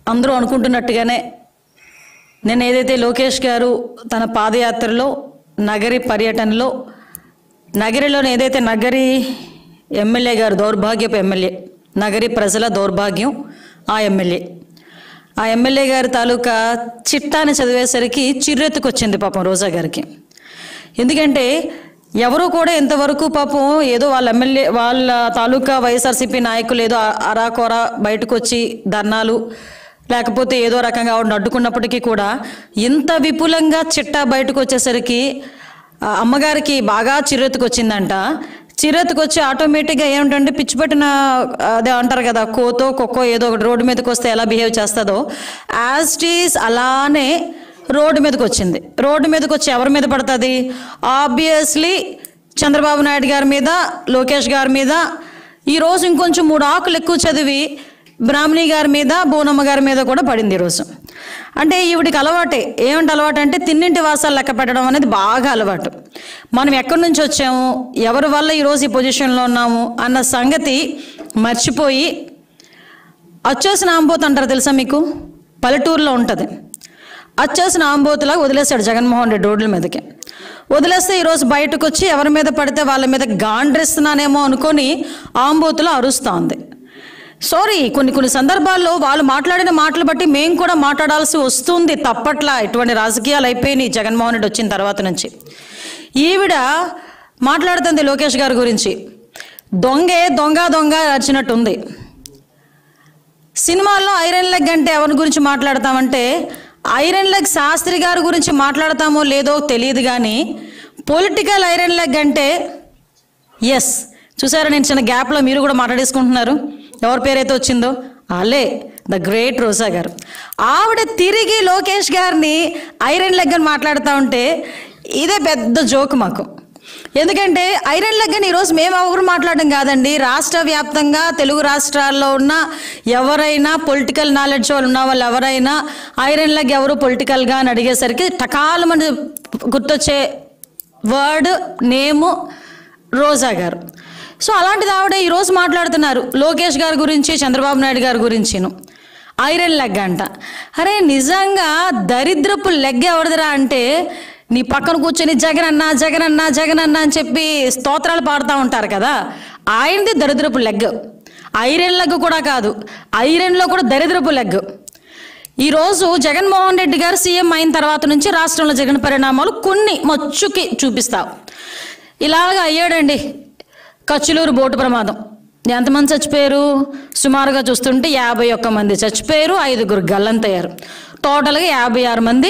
అందరూ అనుకుంటున్నట్టుగానే నేను ఏదైతే లోకేష్ గారు తన పాదయాత్రలో నగరి పర్యటనలో నగరిలోని ఏదైతే నగరి ఎమ్మెల్యే గారు దౌర్భాగ్యపు ఎమ్మెల్యే నగరి ప్రజల దౌర్భాగ్యం ఆ ఎమ్మెల్యే ఆ ఎమ్మెల్యే గారి తాలూకా చిట్టాని చదివేసరికి చిర్రెత్తుకొచ్చింది పాపం రోజా గారికి ఎందుకంటే ఎవరు కూడా ఇంతవరకు పాపం ఏదో వాళ్ళ ఎమ్మెల్యే వాళ్ళ తాలూకా వైఎస్ఆర్సీపీ నాయకులు ఏదో అరాకొర బయటకు వచ్చి ధర్నాలు లేకపోతే ఏదో రకంగా ఆవిడని అడ్డుకున్నప్పటికీ కూడా ఇంత విపులంగా చిట్టా బయటకు వచ్చేసరికి ఆ అమ్మగారికి బాగా చిరెత్తుకొచ్చిందంట చిరెత్తుకొచ్చి ఆటోమేటిక్గా ఏమిటంటే పిచ్చి పెట్టిన అదే అంటారు కదా కోతో కుక్కో ఏదో ఒకటి రోడ్డు మీదకి వస్తే ఎలా బిహేవ్ చేస్తుందో యాజ్ టీస్ అలానే రోడ్డు మీదకి వచ్చింది రోడ్డు మీదకి వచ్చి ఎవరి మీద పడుతుంది ఆబ్వియస్లీ చంద్రబాబు నాయుడు గారి మీద లోకేష్ గారి మీద ఈరోజు ఇంకొంచెం మూడు ఆకులు ఎక్కువ చదివి బ్రాహ్మణి గారి మీద బోనమ్మ గారి మీద కూడా పడింది ఈరోజు అంటే ఈవిడికి అలవాటే ఏమిటి అలవాటు అంటే తిన్నింటి వాసాలు లెక్క పెట్టడం అనేది బాగా అలవాటు మనం ఎక్కడి నుంచి వచ్చాము ఎవరి వల్ల ఈరోజు ఈ పొజిషన్లో ఉన్నాము అన్న సంగతి మర్చిపోయి అచ్చోసిన ఆంబోత్ అంటారు తెలుసా మీకు పల్లెటూరులో ఉంటుంది అచ్చోసిన ఆంబోతులా వదిలేశాడు జగన్మోహన్ రెడ్డి రోడ్ల మీదకి వదిలేస్తే ఈరోజు బయటకు వచ్చి ఎవరి మీద పడితే వాళ్ళ మీద గాండ్రిస్తున్నానేమో అనుకొని ఆంబోతులో అరుస్తూ ఉంది సారీ కొన్ని కొన్ని సందర్భాల్లో వాళ్ళు మాట్లాడిన మాటలు బట్టి మేము కూడా మాట్లాడాల్సి వస్తుంది తప్పట్లా ఇటువంటి రాజకీయాలు అయిపోయినాయి జగన్మోహన్ రెడ్డి వచ్చిన తర్వాత నుంచి ఈవిడ మాట్లాడుతుంది లోకేష్ గారి గురించి దొంగే దొంగ దొంగ అరిచినట్టుంది సినిమాల్లో ఐరన్ లెగ్ అంటే ఎవరి గురించి మాట్లాడతామంటే ఐరన్ లెగ్ శాస్త్రి గారి గురించి మాట్లాడతామో లేదో తెలియదు కానీ పొలిటికల్ ఐరన్ లెగ్ అంటే ఎస్ చూసారా నేను చిన్న గ్యాప్లో మీరు కూడా మాట్లాడేసుకుంటున్నారు ఎవరి పేరైతే వచ్చిందో అలే ద గ్రేట్ రోజా గారు ఆవిడ తిరిగి లోకేష్ గారిని ఐరన్ లెగ్ అని మాట్లాడుతూ ఉంటే ఇదే పెద్ద జోక్ మాకు ఎందుకంటే ఐరన్ లెగ్ అని ఈరోజు మేము ఎవరు మాట్లాడడం కాదండి రాష్ట్ర వ్యాప్తంగా తెలుగు రాష్ట్రాల్లో ఉన్న ఎవరైనా పొలిటికల్ నాలెడ్జ్ వాళ్ళు ఉన్న వాళ్ళు ఎవరైనా ఐరన్ లెగ్ ఎవరు పొలిటికల్గా అని అడిగేసరికి టకాలు మన గుర్తొచ్చే వర్డ్ నేము రోజా గారు సో అలాంటిది ఆవిడ ఈరోజు మాట్లాడుతున్నారు లోకేష్ గారి గురించి చంద్రబాబు నాయుడు గారి గురించిను ఐరన్ లెగ్ అంట అరే నిజంగా దరిద్రపు లెగ్ ఎవరిదిరా అంటే నీ పక్కన కూర్చొని జగన్ అన్న జగన్ అన్న జగన్ అన్న అని చెప్పి స్తోత్రాలు పాడుతూ ఉంటారు కదా ఆయనది దరిద్రపు లెగ్ ఐరన్ లెగ్ కూడా కాదు ఐరన్లో కూడా దరిద్రపు లెగ్ ఈరోజు జగన్మోహన్ రెడ్డి గారు సీఎం అయిన తర్వాత నుంచి రాష్ట్రంలో జరిగిన పరిణామాలు కొన్ని మచ్చుకి చూపిస్తావు ఇలాగ అయ్యాడండి కచ్చులూరు బోటు ప్రమాదం ఎంతమంది చచ్చిపోయారు సుమారుగా చూస్తుంటే యాభై ఒక్క మంది చచ్చిపోయారు ఐదుగురు గల్లంతయ్యారు టోటల్గా యాభై ఆరు మంది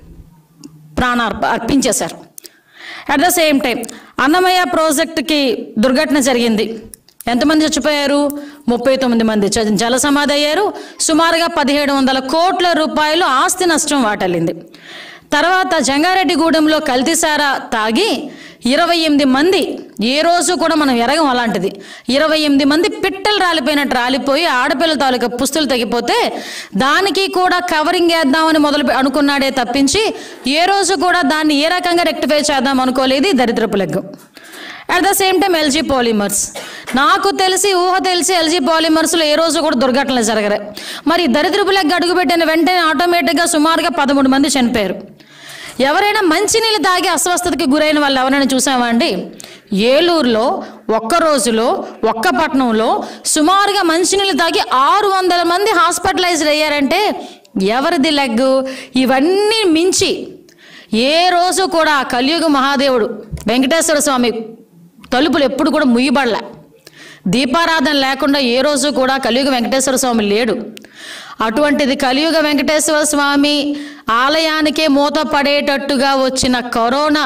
ప్రాణార్ప అర్పించేశారు at the same time Annamayya ప్రాజెక్టుకి దుర్ఘటన జరిగింది ఎంతమంది చచ్చిపోయారు ముప్పై తొమ్మిది మంది చ- జల సమాధి అయ్యారు సుమారుగా పదిహేడు వందల కోట్ల రూపాయలు ఆస్తి నష్టం వాటల్లింది తర్వాత జంగారెడ్డిగూడెంలో కల్తీసారా తాగి ఇరవై ఎనిమిది మంది ఏ రోజు కూడా మనం ఎరగం అలాంటిది ఇరవై ఎనిమిది మంది పిట్టలు రాలిపోయినట్టు రాలిపోయి ఆడపిల్లల తాలూకా పుస్తులు తగ్గిపోతే దానికి కూడా కవరింగ్ వేద్దామని మొదలు పె- అనుకున్నాడే తప్పించి ఏ రోజు కూడా దాన్ని ఏ రకంగా రెక్టిఫై చేద్దాం అనుకోలేదు ఈ దరిద్రపు leg at the same time LG polymers నాకు తెలిసి ఊహ తెలిసి ఎల్జీ పాలిమర్స్లో ఏ రోజు కూడా దుర్ఘటనలు జరగరాయి మరి దరిద్రపు లెగ్గ అడుగుపెట్టిన వెంటనే ఆటోమేటిక్గా సుమారుగా పదమూడు మంది చనిపోయారు ఎవరైనా మంచినీళ్ళు తాగి అస్వస్థతకి గురైన వాళ్ళు ఎవరైనా చూసామా అండి ఏలూరులో ఒక్క రోజులో ఒక్క పట్టణంలో సుమారుగా మంచినీళ్ళు తాగి ఆరు వందల మంది హాస్పిటలైజ్డ్ అయ్యారంటే ఎవరిది లెగ్గు ఇవన్నీ మించి ఏ రోజు కూడా ఆ కలియుగ మహాదేవుడు వెంకటేశ్వర స్వామి తలుపులు ఎప్పుడు కూడా ముయ్యబడలే దీపారాధన లేకుండా ఏ రోజు కూడా కలియుగ వెంకటేశ్వర స్వామి లేడు అటువంటిది కలియుగ వెంకటేశ్వర స్వామి ఆలయానికే మూత పడేటట్టుగా వచ్చిన కరోనా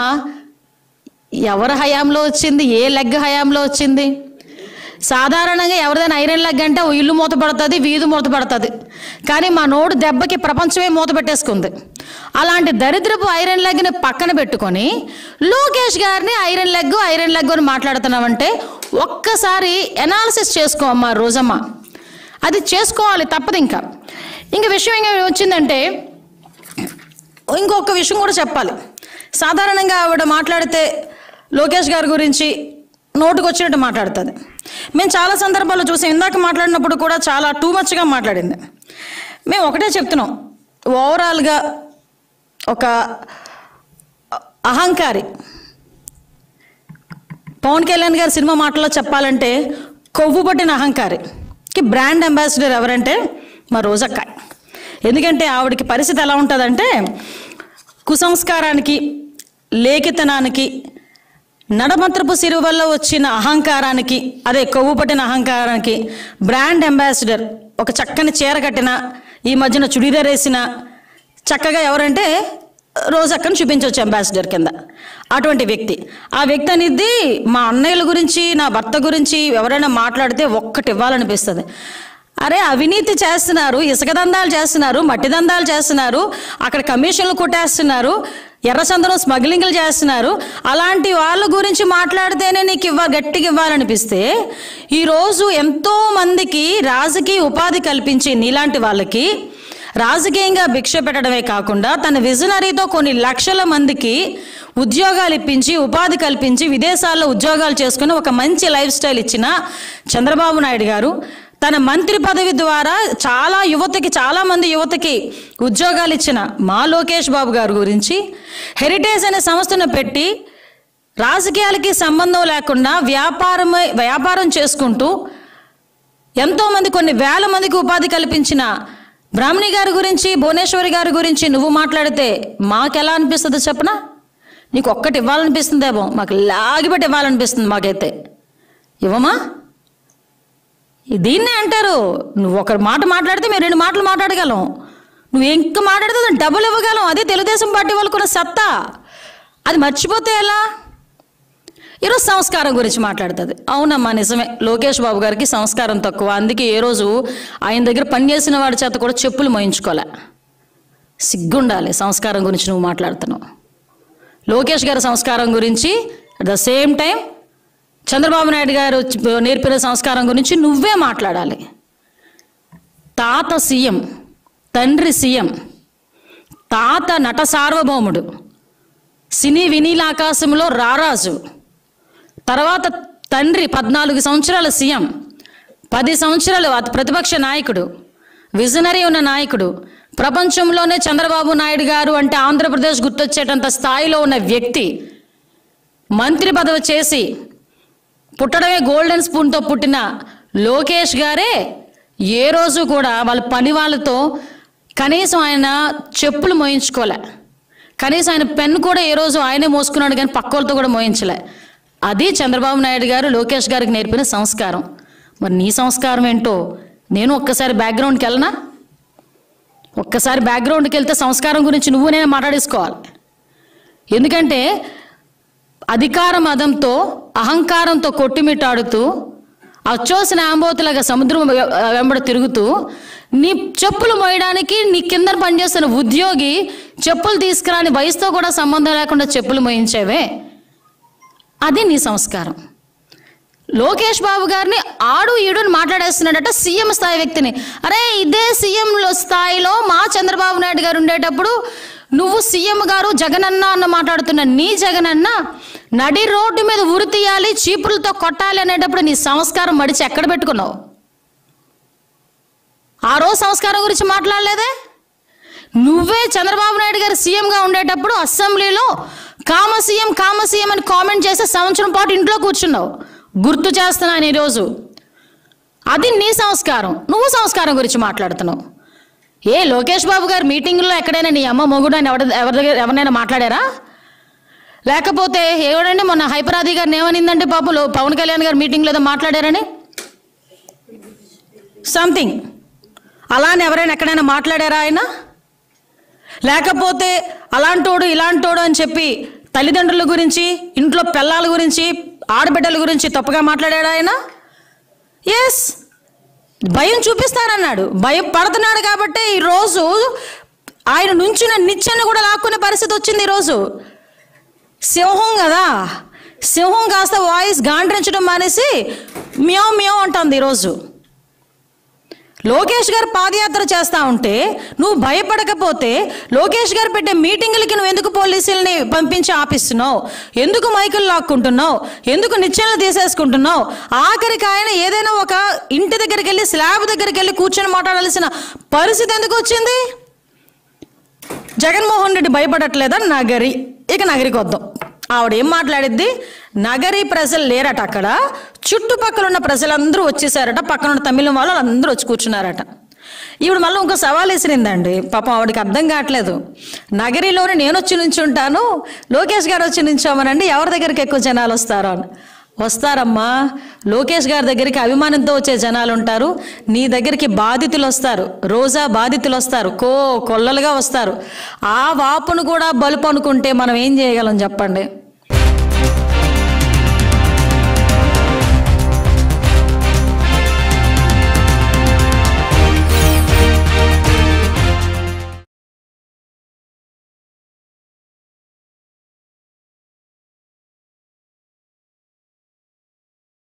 ఎవరి హయాంలో వచ్చింది ఏ లెగ్ హయాంలో వచ్చింది సాధారణంగా ఎవరిదైనా ఐరన్ లెగ్ అంటే ఓ ఇల్లు మూత పడుతుంది వీధి మూత పడుతుంది కానీ మా నోడు దెబ్బకి ప్రపంచమే మూత పెట్టేసుకుంది అలాంటి దరిద్రపు ఐరన్ లెగ్ని పక్కన పెట్టుకొని లోకేష్ గారిని ఐరన్ లెగ్ ఐరన్ లెగ్ అని మాట్లాడుతున్నామంటే ఒక్కసారి ఎనాలిసిస్ చేసుకో అమ్మా రోజమ్మ అది చేసుకోవాలి తప్పదు ఇంకా ఇంక విషయం ఇంకా వచ్చిందంటే ఇంకొక విషయం కూడా చెప్పాలి సాధారణంగా ఆవిడ మాట్లాడితే లోకేష్ గారి గురించి నోటుకు వచ్చినట్టు మాట్లాడుతుంది మేము చాలా సందర్భాల్లో చూసాం ఇందాక మాట్లాడినప్పుడు కూడా చాలా టూ మచ్గా మాట్లాడింది మేము ఒకటే చెప్తున్నాం ఓవరాల్గా ఒక అహంకారి పవన్ కళ్యాణ్ గారి సినిమా మాటల్లో చెప్పాలంటే కొవ్వు పట్టిన అహంకారికి బ్రాండ్ అంబాసిడర్ ఎవరంటే మా రోజక్క ఎందుకంటే ఆవిడకి పరిస్థితి ఎలా ఉంటుందంటే కుసంస్కారానికి లేఖితనానికి నడమంత్రపు సిరువు వల్ల వచ్చిన అహంకారానికి అదే కొవ్వు పట్టిన అహంకారానికి బ్రాండ్ అంబాసిడర్ ఒక చక్కని చీర కట్టిన ఈ మధ్యన చుడిదార్ వేసిన చక్కగా ఎవరంటే రోజక్కని చూపించవచ్చు అంబాసిడర్ కింద అటువంటి వ్యక్తి ఆ వ్యక్తి అనేది మా అన్నయ్యల గురించి నా భర్త గురించి ఎవరైనా మాట్లాడితే ఒక్కటి ఇవ్వాలనిపిస్తుంది అరే అవినీతి చేస్తున్నారు ఇసుక దందాలు చేస్తున్నారు మట్టి దందాలు చేస్తున్నారు అక్కడ కమిషన్లు కొట్టేస్తున్నారు ఎర్రచందనం స్మగ్లింగ్లు చేస్తున్నారు అలాంటి వాళ్ళ గురించి మాట్లాడితేనే నీకు ఇవ్వ గట్టిగా ఇవ్వాలనిపిస్తే ఈరోజు ఎంతో మందికి రాజకీయ ఉపాధి కల్పించి నీలాంటి వాళ్ళకి రాజకీయంగా భిక్ష పెట్టడమే కాకుండా తన విజనరీతో కొన్ని లక్షల మందికి ఉద్యోగాలు ఇప్పించి ఉపాధి కల్పించి విదేశాల్లో ఉద్యోగాలు చేసుకుని ఒక మంచి లైఫ్ స్టైల్ ఇచ్చిన చంద్రబాబు నాయుడు గారు తన మంత్రి పదవి ద్వారా చాలా యువతకి చాలా మంది యువతకి ఉద్యోగాలు ఇచ్చిన మా లోకేష్ బాబు గారి గురించి హెరిటేజ్ అనే సంస్థను పెట్టి రాజకీయాలకి సంబంధం లేకుండా వ్యాపారమే వ్యాపారం చేసుకుంటూ ఎంతోమంది కొన్ని వేల మందికి ఉపాధి కల్పించిన బ్రాహ్మణి గారి గురించి భువనేశ్వరి గారి గురించి నువ్వు మాట్లాడితే మాకెలా అనిపిస్తుందో చెప్పనా నీకు ఒక్కటి ఇవ్వాలనిపిస్తుందేమో మాకు లాగిపెట్టి ఇవ్వాలనిపిస్తుంది మాకైతే ఇవ్వమా దీన్నే అంటారు నువ్వు ఒక మాట మాట్లాడితే మేము రెండు మాటలు మాట్లాడగలం నువ్వు ఇంకా మాట్లాడితే దానికి డబ్బులు ఇవ్వగలం అదే తెలుగుదేశం పార్టీ వాళ్ళకున్న సత్తా అది మర్చిపోతే ఎలా ఈరోజు సంస్కారం గురించి మాట్లాడుతుంది అవునమ్మా నిజమే లోకేష్ బాబు గారికి సంస్కారం తక్కువ అందుకే ఏ రోజు ఆయన దగ్గర పనిచేసిన వాడి చేత కూడా చెప్పులు మోయించుకోలే సిగ్గుండాలి సంస్కారం గురించి నువ్వు మాట్లాడుతున్నావు లోకేష్ గారి సంస్కారం గురించి at the same time Chandrababu Naidu గారు చ- నేర్పిన సంస్కారం గురించి నువ్వే మాట్లాడాలి తాత సీఎం తండ్రి సీఎం తాత నట సార్వభౌముడు సినీ వినీలాకాశంలో రారాజు తర్వాత తండ్రి పద్నాలుగు సంవత్సరాల సీఎం పది సంవత్సరాలు అతి ప్రతిపక్ష నాయకుడు విజనరీ ఉన్న నాయకుడు ప్రపంచంలోనే చంద్రబాబు నాయుడు గారు అంటే ఆంధ్రప్రదేశ్ గుర్తొచ్చేటంత స్థాయిలో ఉన్న వ్యక్తి మంత్రి పదవి చేసి పుట్టడమే గోల్డెన్ స్పూన్తో పుట్టిన లోకేష్ గారే ఏ రోజు కూడా వాళ్ళ పని వాళ్ళతో కనీసం ఆయన చెప్పులు మోయించుకోలే కనీసం ఆయన పెన్ను కూడా ఏ రోజు ఆయనే మోసుకున్నాడు కానీ పక్క వాళ్ళతో కూడా మోయించలే అది చంద్రబాబు నాయుడు గారు లోకేష్ గారికి నేర్పిన సంస్కారం మరి నీ సంస్కారం ఏంటో నేను ఒక్కసారి బ్యాక్గ్రౌండ్కి వెళ్ళనా ఒక్కసారి బ్యాక్గ్రౌండ్కి వెళ్తే సంస్కారం గురించి నువ్వు నేను మాట్లాడేసుకోవాలి ఎందుకంటే అధికార మదంతో అహంకారంతో కొట్టిమిట్టాడుతూ అచ్చోసిన ఆంబోతులాగా సముద్రం వె- వెంబడ తిరుగుతూ నీ చెప్పులు మోయడానికి నీ కింద పనిచేస్తున్న ఉద్యోగి చెప్పులు తీసుకురాని వయసుతో కూడా సంబంధం లేకుండా చెప్పులు మోయించేవే అది నీ సంస్కారం లోకేష్ బాబు గారిని ఆడు ఈడుని మాట్లాడేస్తున్నాడట సీఎం స్థాయి వ్యక్తిని అరే ఇదే సీఎం స్థాయిలో మా చంద్రబాబు నాయుడు గారు ఉండేటప్పుడు నువ్వు సీఎం గారు జగనన్న అన్న మాట్లాడుతున్న నీ జగనన్న నడి రోడ్డు మీద ఉరి తీయాలి చీపులతో కొట్టాలి అనేటప్పుడు నీ సంస్కారం మడిచి ఎక్కడ పెట్టుకున్నావు ఆ రోజు సంస్కారం గురించి మాట్లాడలేదే నువ్వే చంద్రబాబు నాయుడు గారు సీఎంగా ఉండేటప్పుడు అసెంబ్లీలో కామ సీఎం కామ సీఎం అని కామెంట్ చేసి సంవత్సరం పాటు ఇంట్లో కూర్చున్నావు గుర్తు చేస్తున్నాను ఈరోజు అది నీ సంస్కారం నువ్వు సంస్కారం గురించి మాట్లాడుతున్నావు ఏ లోకేష్ బాబు గారు మీటింగ్లో ఎక్కడైనా నీ అమ్మ మొగుడు అని ఎవరి ఎవరి దగ్గర ఎవరినైనా మాట్లాడారా లేకపోతే ఎవడండి మొన్న హైపరాది గారిని ఏమనిందంటే పాపం లో- పవన్ కళ్యాణ్ గారు మీటింగ్లో ఏదో మాట్లాడారని సంథింగ్ అలానే ఎవరైనా ఎక్కడైనా మాట్లాడారా ఆయన లేకపోతే అలాంటోడు ఇలాంటోడు అని చెప్పి తల్లిదండ్రుల గురించి ఇంట్లో పిల్లల గురించి ఆడబిడ్డల గురించి తప్పుగా మాట్లాడాడు ఆయన ఎస్ భయం చూపిస్తానన్నాడు భయం పడుతున్నాడు కాబట్టి ఈరోజు ఆయన నుంచిన నిచ్చెను కూడా లాక్కునే పరిస్థితి వచ్చింది ఈరోజు సింహం కదా సింహం కాస్త వాయిస్ గాండ్రించడం మానేసి మ్యావ్ మ్యావ్ అంటుంది ఈరోజు లోకేష్ గారు పాదయాత్ర చేస్తా ఉంటే నువ్వు భయపడకపోతే లోకేష్ గారు పెట్టే మీటింగులకి నువ్వు ఎందుకు పోలీసుల్ని పంపించి ఆపిస్తున్నావు ఎందుకు మైకులు లాక్కుంటున్నావు ఎందుకు నిచ్చెనలు తీసేసుకుంటున్నావు ఆఖరికి ఆయన ఏదైనా ఒక ఇంటి దగ్గరికి వెళ్ళి స్లాబ్ దగ్గరికి వెళ్ళి కూర్చొని మాట్లాడాల్సిన పరిస్థితి ఎందుకు వచ్చింది జగన్మోహన్ రెడ్డి భయపడట్లేదా నగరి ఇక నగరికి వద్దాం ఆవిడ ఏం మాట్లాడిద్ది నగరి ప్రజలు లేరట అక్కడ చుట్టుపక్కల ఉన్న ప్రజలందరూ వచ్చేసారట పక్కన ఉన్న తమిళం వాళ్ళు అందరూ వచ్చి కూర్చున్నారట ఈవిడ మళ్ళీ ఇంకో సవాల్ వేసిరిందండి పాపం ఆవిడకి అర్థం కావట్లేదు నగరిలోనే నేను వచ్చి నుంచుంటాను లోకేష్ గారు వచ్చి నుంచోమనండి ఎవరి దగ్గరికి ఎక్కువ జనాలు వస్తారో అని వస్తారమ్మా లోకేష్ గారి దగ్గరికి అభిమానంతో వచ్చే జనాలు ఉంటారు నీ దగ్గరికి బాధితులు వస్తారు రోజా బాధితులు వస్తారు కో కొల్లలుగా వస్తారు ఆ వాపును కూడా బలుపు అనుకుంటే మనం ఏం చేయగలం చెప్పండి